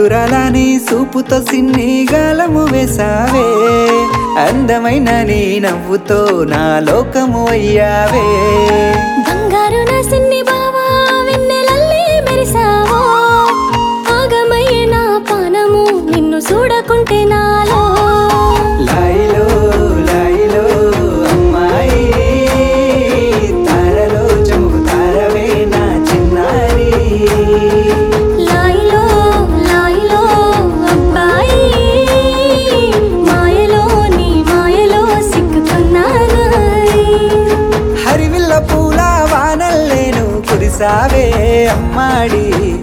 సిత్తురాలని సూపుతో సిన్ని గాలము వేసావే అందమైన నీ నవ్వుతో నా లోకము అయ్యావే బంగారు నా సిన్ని బావా వెన్నెలల్లే మెరిసావో ఆగమయ్యే నా పానము నిన్ను చూడకుంటే నాలో లాయిలో లాయిలో అమ్మాయి తారలో చముకు తారవే నా చిన్నారి లాయిలో లాయిలో అబ్బాయి మాయలో నీ మాయలో సిక్కుకున్నాను హరివిల్ల పూల వానల్లేను కురిసావే అమ్మాడి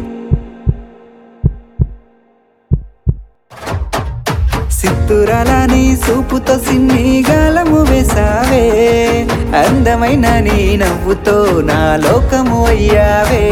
సిత్తురాలని సూపుతో సిన్ని గాలము వేసావే అందమైన నీ నవ్వుతో నా లోకము అయ్యావే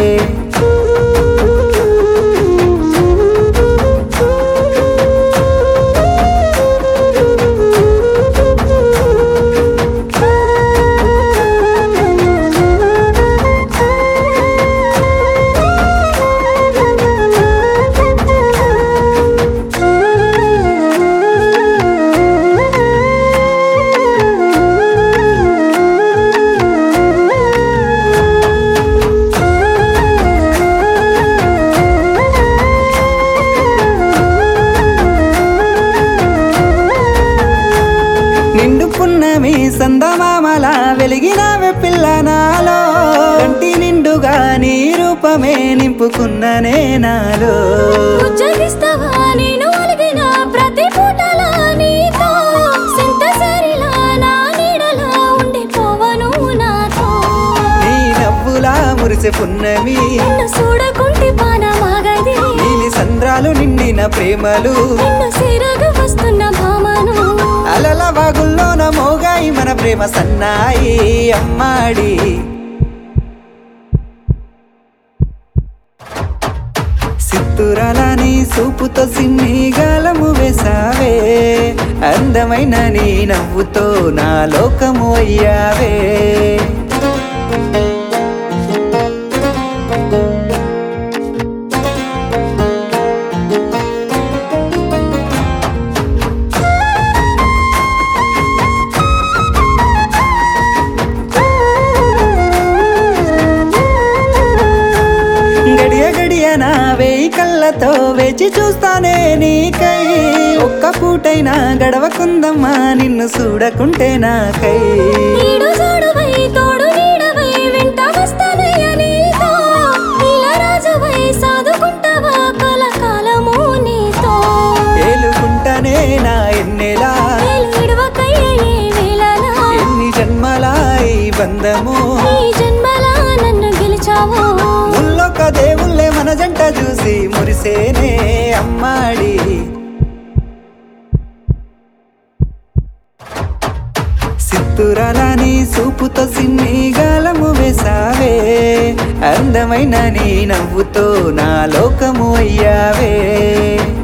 నిండు పున్నమి సందమామల వెలిగినావే పిల్ల నాలో కంటి నిండుగా నీ రూపమే నింపుకున్ననే నాలో ఉజ్జగిస్తావా నేను అలిగిన ప్రతి పూటలా నీతో సింతసరిలా నా నీడలా ఉండిపోవను నాతో నీ నవ్వులా మురిసె పున్నమి నిన్ను చూడకుంటే పానమాగది నీలి సంద్రాలు నిండిన ప్రేమలు నిన్ను సిరగు వస్తున్న భామను అలల వాగుల్లోన మోగాయి మన ప్రేమ సన్నాయి అమ్మాడి సిత్తురాలని సూపుతో సిన్ని గాలము వేసావే అందమైన నీ నవ్వుతో నా లోకము అయ్యావే గడియ గడియ నా వేయి కళ్ళతో వేచి చూస్తానే నీకై ఒక్క పూటైనా గడవకుందమ్మా నిన్ను చూడకుంటే నాకై నీడు చూడువై తోడు నీడవై వెంట వస్తానయ్య నీతో నీలరాజువై సాదుకుంటావా కలకాలము నీతో ఏలుకుంటానే నా ఎన్నెలా ఏలిడువకయ్య ఏ వేళలా ఎన్ని జన్మలా ఈ బంధము ఈ జన్మలా నన్ను గెలిచావో ముల్లొక్క దేవుళ్ళే మన జంట చూసి మురిసేనే అమ్మాడి సిత్తురాలని సూపుతో సిన్ని గాలము వేసావే అందమైన నీ నవ్వుతో నా లోకము అయ్యావే